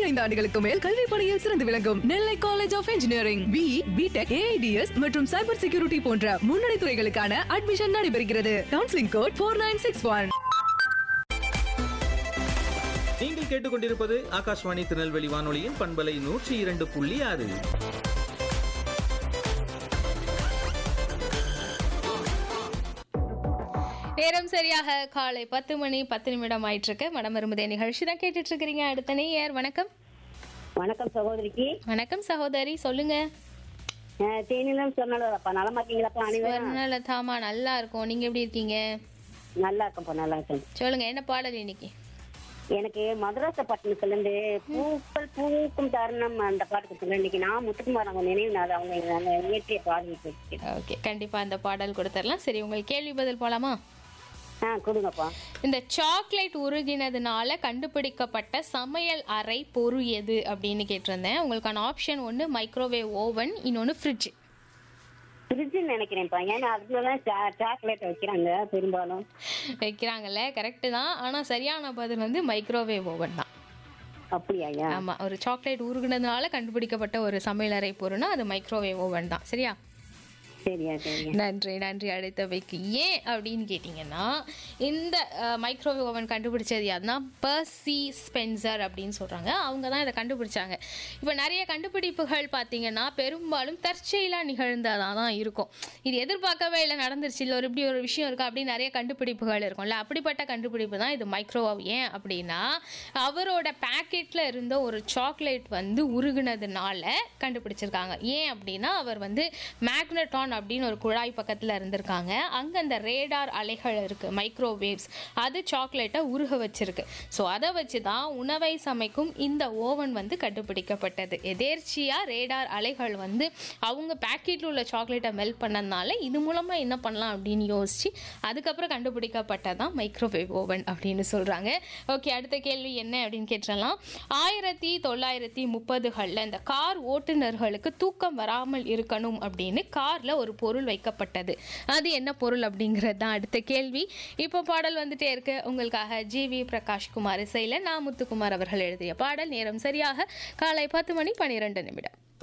பதினைந்து ஆண்டுகளுக்கு மேல் கல்வி பணியில் சிறந்து விளங்கும் Nellai college of engineering B BTech AIDS மற்றும் சைபர் செக்யூரிட்டி போன்ற முன்னணி துறைகளுக்கான அட்மிஷன் நடைபெறுகிறது counselling code four nine six one நீங்கள் கேட்டுக்கொண்டிருப்பது ஆகாஷ்வாணி திருநெல்வேலி வானொலியின் பண்பலை நூற்றி இரண்டு புள்ளி ஆறு நேரம் சரியாக காலை பத்து மணி பத்து நிமிடம் ஆயிட்டு இருக்கு மனம் வரும்பதே நிகழ்ச்சி தான் கேட்டுட்டு இருக்கிறீங்க அடுத்த நேயர் வணக்கம் வணக்கம் சகோதரிக்கு வணக்கம் சகோதரி சொல்லுங்க அஹ் தேனிலும் சொன்னாலப்பா நலமா இருக்கீங்களாப்பா அனைவரும் ஸ்வர்ணலதாமா நல்லா இருக்கும் நீங்க எப்படி இருக்கீங்க நல்லா இருக்கேன்ப்பா நல்லா இருக்கேன் சொல்லுங்க என்ன பாடல் இன்னைக்கு எனக்கு மதுராச பட்டணத்துல இருந்து பூக்கள் பூக்கும் தருணம் அந்த பாட்டு கொடுத்துருங்க இன்னைக்கு நான் முத்துக்குமார் அவங்க நினைவு நாள் அவங்க அந்த இயற்றிய பாடல் ஓகே கண்டிப்பா அந்த பாடல் கொடுத்துடலாம் சரி உங்களுக்கு கேள்வி பதில் போலாமா ஆ கொடுங்கப்பா இந்த சாக்லேட் உருகினதுனால கண்டுபிடிக்கப்பட்ட சமையல் அறை பொருள் எது அப்படின்னு கேட்டிருந்தேன் உங்களுக்கான ஆப்ஷன் ஒன்று மைக்ரோவேவ் ஓவன் இன்னொன்று ஃப்ரிட்ஜ் ஃப்ரிட்ஜ்னு நினைக்கிறேன்ப்பா ஏன்னா அதுலதான் சாக்லேட் வைக்கிறாங்க பெரும்பாலும் வைக்கிறாங்கல்ல கரெக்டு தான் ஆனால் சரியான பதில் வந்து மைக்ரோவேவ் ஓவன் தான் அப்படியா ஐயா ஆமா ஒரு சாக்லேட் உருகுனதுனால கண்டுபிடிக்கப்பட்ட ஒரு சமையலறை பொருள்னா அது மைக்ரோவேவ் ஓவன் தான் சரியா சரியா சரியா நன்றி நன்றி அழைத்தவைக்கு ஏன் அப்படின்னு கேட்டிங்கன்னா இந்த மைக்ரோவேவ் ஓவன் கண்டுபிடிச்சது யாருன்னா பர்சி ஸ்பென்சர் அப்படின்னு சொல்கிறாங்க அவங்க தான் இதை கண்டுபிடிச்சாங்க இப்போ நிறைய கண்டுபிடிப்புகள் பார்த்தீங்கன்னா பெரும்பாலும் தற்செயலாக நிகழ்ந்ததாக தான் இருக்கும் இது எதிர்பார்க்கவே இல்லை நடந்துருச்சு இல்லை ஒரு இப்படி ஒரு விஷயம் இருக்கா அப்படின்னு நிறைய கண்டுபிடிப்புகள் இருக்கும்ல அப்படிப்பட்ட கண்டுபிடிப்பு தான் இது மைக்ரோவேவ் ஏன் அப்படின்னா அவரோட பேக்கெட்டில் இருந்த ஒரு சாக்லேட் வந்து உருகுனதுனால கண்டுபிடிச்சிருக்காங்க ஏன் அப்படின்னா அவர் வந்து மேக்னட்டான் அப்படின்னு ஒரு குழாய் பக்கத்தில் இருந்திருக்காங்க அங்கே அந்த ரேடார் அலைகள் இருக்குது மைக்ரோவேவ்ஸ் அது சாக்லேட்டை உருக வச்சிருக்கு ஸோ அதை வச்சு தான் உணவை சமைக்கும் இந்த ஓவன் வந்து கண்டுபிடிக்கப்பட்டது எதேர்ச்சியாக ரேடார் அலைகள் வந்து அவங்க பேக்கெட்டில் உள்ள சாக்லேட்டை மெல்ட் பண்ணதுனால இது மூலமாக என்ன பண்ணலாம் அப்படின்னு யோசிச்சு அதுக்கப்புறம் கண்டுபிடிக்கப்பட்டதான் மைக்ரோவேவ் ஓவன் அப்படின்னு சொல்கிறாங்க ஓகே அடுத்த கேள்வி என்ன அப்படின்னு கேட்டுடலாம் ஆயிரத்தி தொள்ளாயிரத்தி முப்பதுகளில் இந்த கார் ஓட்டுநர்களுக்கு தூக்கம் வராமல் இருக்கணும் அப்படின்னு காரில் ஒரு பொருள் வைக்கப்பட்டது அது என்ன பொருள் அப்படிங்கிறது தான் அடுத்த கேள்வி இப்போ பாடல் வந்துட்டே இருக்கு உங்களுக்காக ஜி வி பிரகாஷ்குமார் இசையில் நான் முத்துக்குமார் அவர்கள் எழுதிய பாடல் நேரம் சரியாக காலை பத்து மணி பன்னிரெண்டு நிமிடம்